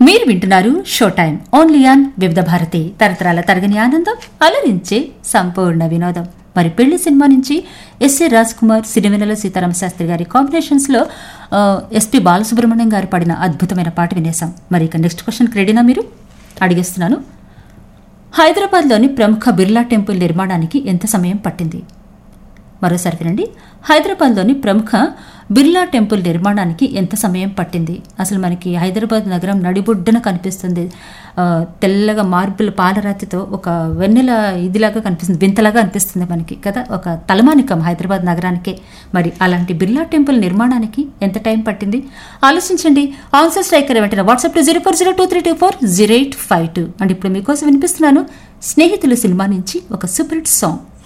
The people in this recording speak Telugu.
మీరు వింటున్నారు షో టైం ఓన్లీ ఆన్ వివిధ భారతి తరతరాల తరగని ఆనందం అలరించే సంపూర్ణ వినోదం మరి పెళ్లి సినిమా నుంచి ఎస్ఏ రాజ్ కుమార్ సిరివెనెల సీతారామ శాస్త్రి గారి కాంబినేషన్స్ లో ఆ, ఎస్పి బాలసుబ్రహ్మణ్యం గారు పాడిన అద్భుతమైన పాట వినేశాం మరి ఇక నెక్స్ట్ క్వశ్చన్ రెడీనా మీరు అడిగేస్తున్నాను హైదరాబాద్లోని ప్రముఖ బిర్లా టెంపుల్ నిర్మాణానికి ఎంత సమయం పట్టింది మరోసారి వినండి హైదరాబాద్లోని ప్రముఖ బిర్లా టెంపుల్ నిర్మాణానికి ఎంత సమయం పట్టింది అసలు మనకి హైదరాబాద్ నగరం నడిబొడ్డున కనిపిస్తుంది ఆ, తెల్లగా మార్బుల్ పాలరాతితో ఒక వెన్నెల ఇదిలాగా కనిపిస్తుంది వింతలాగా అనిపిస్తుంది మనకి కదా ఒక తలమానికం హైదరాబాద్ నగరానికే మరి అలాంటి బిర్లా టెంపుల్ నిర్మాణానికి ఎంత టైం పట్టింది ఆలోచించండి ఆన్సర్ స్ట్రైకర్ వెంటనే వాట్సాప్ లో zero four zero two three two four zero eight five two and ఇప్పుడు మీకోసం వినిపిస్తున్నాను స్నేహితులు సినిమా నుంచి ఒక సూపర్ హిట్ సాంగ్